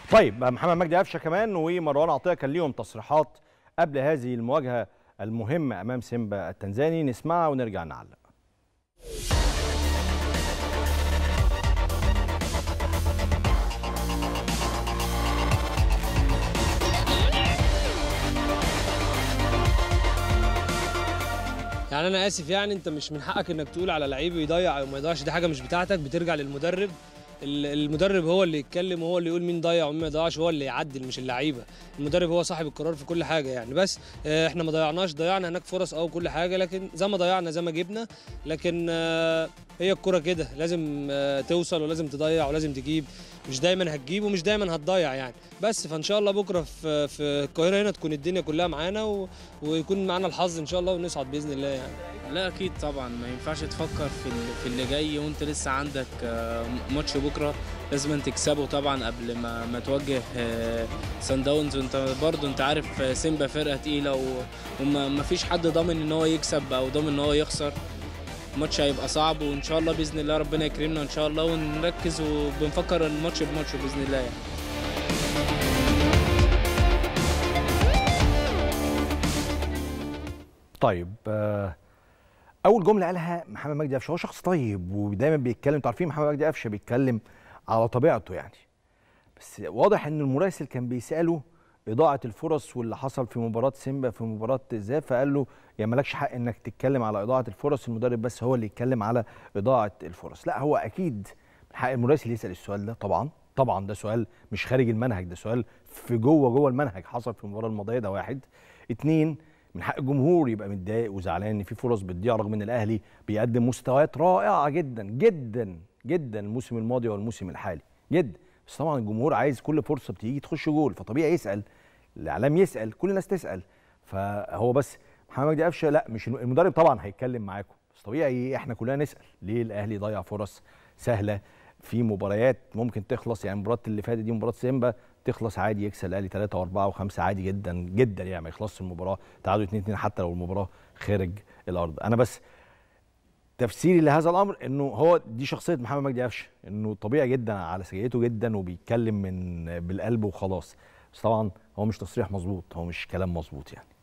طيب محمد مجدي قفشه كمان ومروان عطيه كان ليهم تصريحات قبل هذه المواجهه المهمه امام سيمبا التنزاني نسمعها ونرجع نعلق يعني انا اسف يعني انت مش من حقك انك تقول على لعيب يضيع او ما يضيعش دي حاجه مش بتاعتك بترجع للمدرب ال- المدرب هو اللي يتكلم وهو اللي يقول مين ضيع ومين ما يضيعش هو اللي يعدل مش اللعيبه المدرب هو صاحب القرار في كل حاجه يعني بس آه، احنا ما ضيعناش ضيعنا هناك فرص او كل حاجه لكن زي ما ضيعنا زي ما جبنا لكن آه، هي الكره كده لازم آه، توصل ولازم تضيع ولازم تجيب مش دايما هتجيب ومش دايما هتضيع يعني بس فان شاء الله بكره في في القاهره هنا تكون الدنيا كلها معانا و... ويكون معانا الحظ ان شاء الله ونصعد باذن الله يعني لا اكيد طبعا ما ينفعش تفكر في ال- في اللي جاي وانت لسه عندك آه، ماتش بكره لازم تكسبه طبعا قبل ما ما تواجه آه، سان داونز وانت برضه انت عارف آه، سيمبا فرقه تقيله و- وما ما فيش حد ضامن ان هو يكسب او ضامن ان هو يخسر الماتش هيبقى صعب وان شاء الله باذن الله ربنا يكرمنا ان شاء الله ونركز وبنفكر الماتش بماتش باذن الله يعني. طيب آه، اول جمله قالها محمد مجدي قفشه هو شخص طيب ودايما بيتكلم انتوا عارفين محمد مجدي قفشه بيتكلم على طبيعته يعني بس واضح ان المراسل كان بيساله اضاعه الفرص واللي حصل في مباراه سيمبا في مباراه ذا فقال له يا مالكش حق انك تتكلم على اضاعه الفرص المدرب بس هو اللي يتكلم على اضاعه الفرص لا هو اكيد من حق المراسل يسال السؤال ده طبعا طبعا ده سؤال مش خارج المنهج ده سؤال في جوه جوه المنهج حصل في المباراه الماضيه ده واحد اتنين من حق الجمهور يبقى متضايق وزعلان ان في فرص بتضيع رغم ان الاهلي بيقدم مستويات رائعه جدا جدا جدا الموسم الماضي والموسم الحالي جدا بس طبعا الجمهور عايز كل فرصه بتيجي تخش جول فطبيعي يسال الاعلام يسال كل الناس تسال فهو بس محمد مجدي قفشه لا مش الم- المدرب طبعا هيتكلم معاكم بس طبيعي احنا كلنا نسال ليه الاهلي ضيع فرص سهله في مباريات ممكن تخلص يعني المباراه اللي فاتت دي مباراه سيمبا تخلص عادي يكسب الاهلي 3 و4 و5 عادي جدا جدا يعني ما يخلصش المباراه تعادل 2 2 حتى لو المباراه خارج الارض انا بس تفسيري لهذا الامر انه هو دي شخصيه محمد مجدي قفشه انه طبيعي جدا على سجيته جدا وبيتكلم من بالقلب وخلاص بس طبعا هو مش تصريح مظبوط هو مش كلام مظبوط يعني